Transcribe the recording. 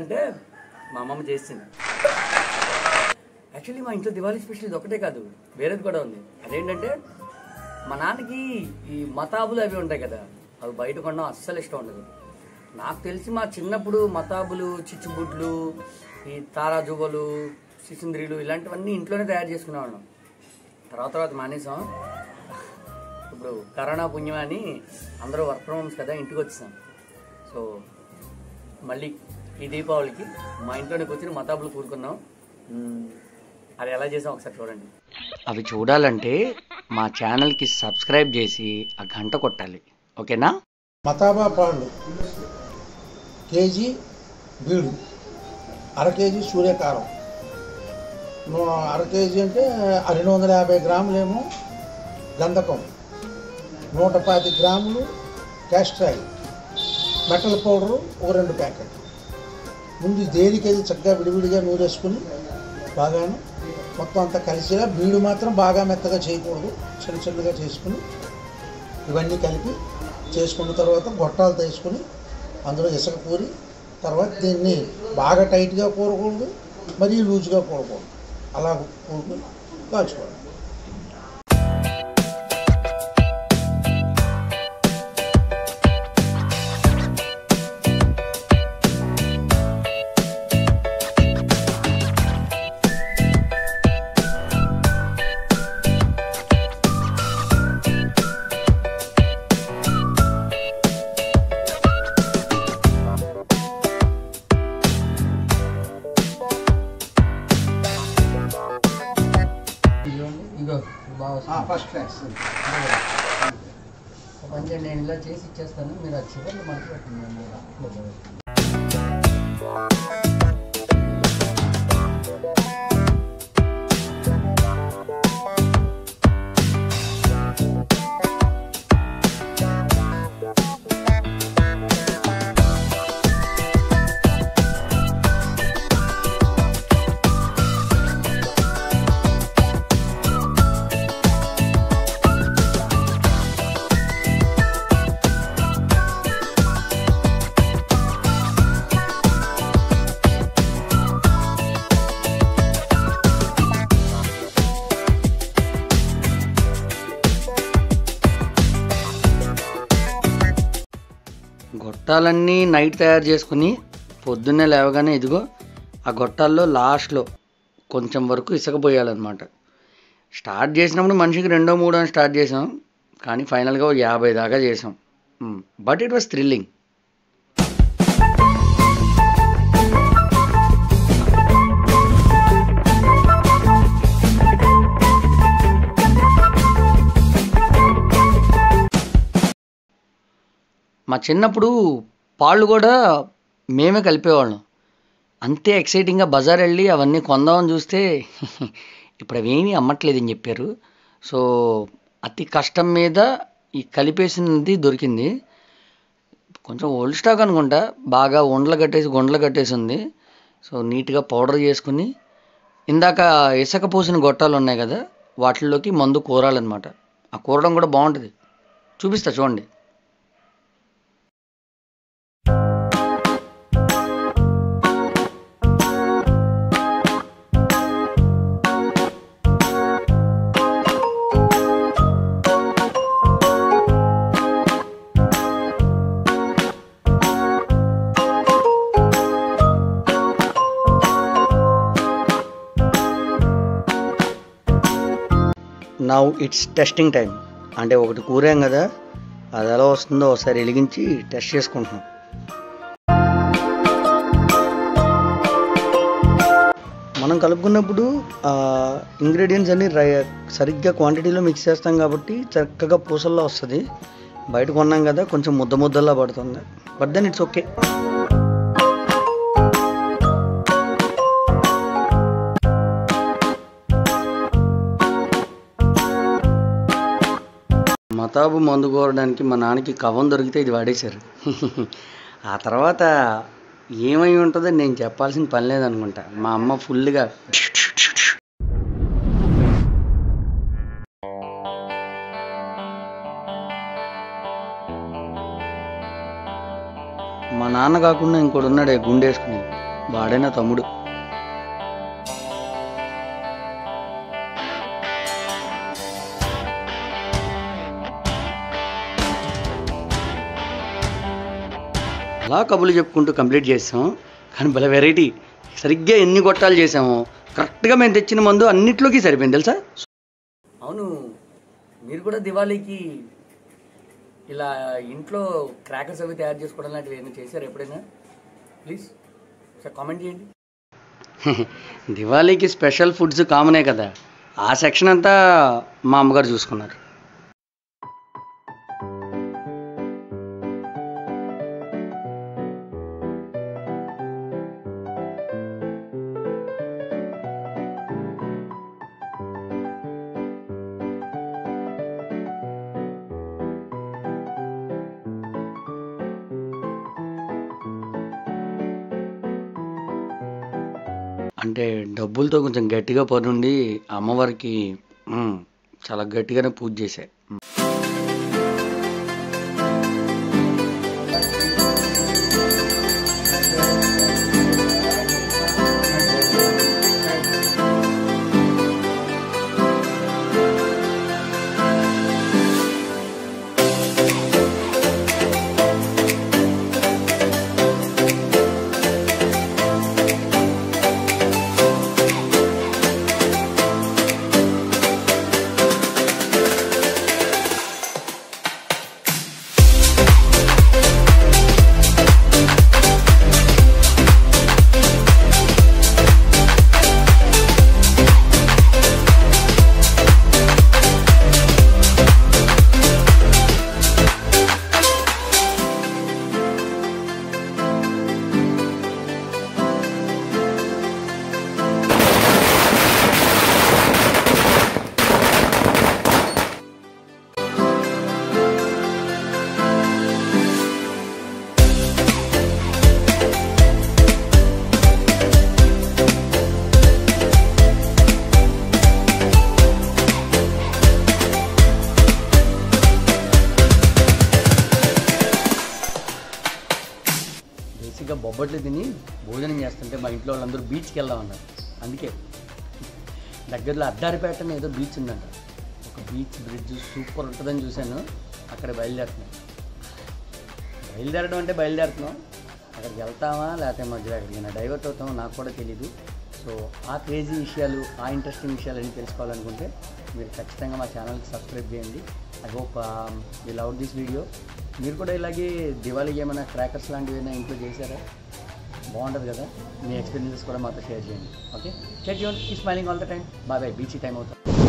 ఏంటంటే మా అమ్మమ్మ చేసింది యాక్చువల్లీ మా ఇంట్లో దివాళీ స్పెషల్ ఇది ఒకటే కాదు వేరేది కూడా ఉంది అదేంటంటే మా నాన్నకి ఈ మతాబులు అవి ఉంటాయి కదా అవి బయట కొనడం అస్సలు ఇష్టం ఉండదు నాకు తెలిసి మా చిన్నప్పుడు మతాబులు చిచ్చుబుడ్లు ఈ తారాజువ్వలు సిసింద్రీలు ఇలాంటివన్నీ ఇంట్లోనే తయారు చేసుకునేవాళ్ళం తర్వాత తర్వాత మానేసాం ఇప్పుడు కరోనా పుణ్యం అని అందరూ వర్క్ ఫ్రమ్ హోమ్స్ కదా ఇంటికి వచ్చేసాం సో మళ్ళీ ఈ దీపావళికి మా ఇంట్లోనే కూర్చొని మతాబులు కూరుకున్నాం మ్మ్. అది ఎలా చేసాం ఒకసారి చూడండి అవి చూడాలంటే మా ఛానల్కి సబ్స్క్రైబ్ చేసి ఆ గంట కొట్టాలి ఓకేనా మతాబా పాళ్ళు కేజీ బీడు అర కేజీ సూర్యకారం నూ- అర కేజీ అంటే ఆ రెండు వందల యాభై గ్రాములేమో గంధకం నూట పాతి గ్రాములు క్యాస్టర్ ఆయిల్ మెటల్ పౌడరు ఒక రెండు ప్యాకెట్ ముందు దేనికేది చక్కగా విడివిడిగా నూరేసుకుని బాగాను మొత్తం అంతా కలిసిగా బీడు మాత్రం బాగా మెత్తగా చేయకూడదు చిన్న చిన్నగా చేసుకుని ఇవన్నీ కలిపి చేసుకున్న తర్వాత గొట్టాలు తీసుకుని అందులో ఇసుక పూరి తర్వాత దీన్ని బాగా టైట్గా కూరకూడదు మరీ లూజ్గా కూరకూడదు అలా కూరుకుని కాల్చుకోవాలి ఇగో బాగా ఫస్ట్ క్లాస్ పని చేయండి నేను ఇలా చేసి ఇచ్చేస్తాను మీరు ఆ చివరిలో మనకి పెట్టండి గొట్టాలన్నీ నైట్ తయారు చేసుకుని పొద్దున్నే లేవగానే ఇదిగో ఆ గొట్టాల్లో లాస్ట్లో కొంచెం వరకు ఇసుక పోయాలన్నమాట స్టార్ట్ చేసినప్పుడు మనిషికి రెండో మూడో అని స్టార్ట్ చేసాం కానీ ఫైనల్గా ఓ యాభై దాకా చేసాం బట్ ఇట్ వాస్ థ్రిల్లింగ్ మా చిన్నప్పుడు పాళ్ళు కూడా మేమే కలిపేవాళ్ళం అంతే ఎక్సైటింగ్గా బజార్ వెళ్ళి అవన్నీ కొందామని చూస్తే ఇప్పుడు అవేమీ అమ్మట్లేదని చెప్పారు సో అతి కష్టం మీద ఈ కలిపేసినది దొరికింది కొంచెం ఓల్డ్ స్టాక్ అనుకుంటా బాగా ఉండలు కట్టేసి గుండలు కట్టేసి ఉంది సో నీట్గా పౌడర్ చేసుకుని ఇందాక ఇసుక పోసిన గొట్టాలు ఉన్నాయి కదా వాటిల్లోకి మందు కూరాలన్నమాట ఆ కూరడం కూడా బాగుంటుంది చూపిస్తా చూడండి నౌ ఇట్స్ టెస్టింగ్ టైం అంటే ఒకటి కూరాం కదా అది ఎలా వస్తుందో ఒకసారి వెలిగించి టెస్ట్ చేసుకుంటున్నాం మనం కలుపుకున్నప్పుడు ఇంగ్రీడియంట్స్ అన్ని రై సరిగ్గా క్వాంటిటీలో మిక్స్ చేస్తాం కాబట్టి చక్కగా పూసల్లో వస్తుంది బయట కొన్నాం కదా కొంచెం ముద్ద ముద్దల్లా పడుతుంది బట్ దెన్ ఇట్స్ ఓకే మతాబు మందు కోరడానికి మా నాన్నకి కవం దొరికితే ఇది వాడేశారు ఆ తర్వాత ఏమై ఉంటుందో నేను చెప్పాల్సిన పని లేదనుకుంటా మా అమ్మ ఫుల్గా మా నాన్న కాకుండా ఇంకోటి ఉన్నాడే గుండేసుకుని వాడే నా తమ్ముడు అలా కబుర్లు చెప్పుకుంటూ కంప్లీట్ చేసాం కానీ భలే వెరైటీ సరిగ్గా ఎన్ని గొట్టాలు చేసాము కరెక్ట్గా మేము తెచ్చిన మందు అన్నిట్లోకి సరిపోయింది తెలుసా అవును మీరు కూడా దివాళీకి ఇలా ఇంట్లో క్రాకర్స్ అవి తయారు చేసుకోవడం లాంటివి ఏమైనా చేశారు ఎప్పుడైనా ప్లీజ్ సార్ కామెంట్ చేయండి దివాళీకి స్పెషల్ ఫుడ్స్ కామనే కదా ఆ సెక్షన్ అంతా మా అమ్మగారు చూసుకున్నారు అంటే డబ్బులతో కొంచెం గట్టిగా పనుండి అమ్మవారికి మ్, చాలా గట్టిగానే పూజ చేశా బేసిక్గా బొబ్బట్లు తిని భోజనం చేస్తుంటే మా ఇంట్లో వాళ్ళందరూ బీచ్కి వెళ్దామన్నారు అందుకే దగ్గరలో అద్దారిపేటని ఏదో బీచ్ ఉందంట ఒక బీచ్ బ్రిడ్జ్ సూపర్ ఉంటుందని చూశాను అక్కడ బయలుదేరుతున్నాం బయలుదేరడం అంటే బయలుదేరుతున్నాం అక్కడికి వెళ్తామా లేకపోతే మధ్యలో ఎక్కడికైనా డైవర్ట్ అవుతామో నాకు కూడా తెలీదు సో ఆ క్రేజీ విషయాలు ఆ ఇంట్రెస్టింగ్ విషయాలన్నీ తెలుసుకోవాలనుకుంటే మీరు ఖచ్చితంగా మా ఛానల్కి సబ్స్క్రైబ్ చేయండి I hope you love this video మీరు కూడా ఇలాగే దివాళీకి ఏమైనా క్రాకర్స్ లాంటివి ఏమైనా ఇంట్లో చేశారా బాగుంటుంది కదా మీ ఎక్స్పీరియన్సెస్ కూడా మాతో షేర్ చేయండి ఓకే షేర్ చేయండి ఈ smiling all the time bye bye beach time అవుతుంది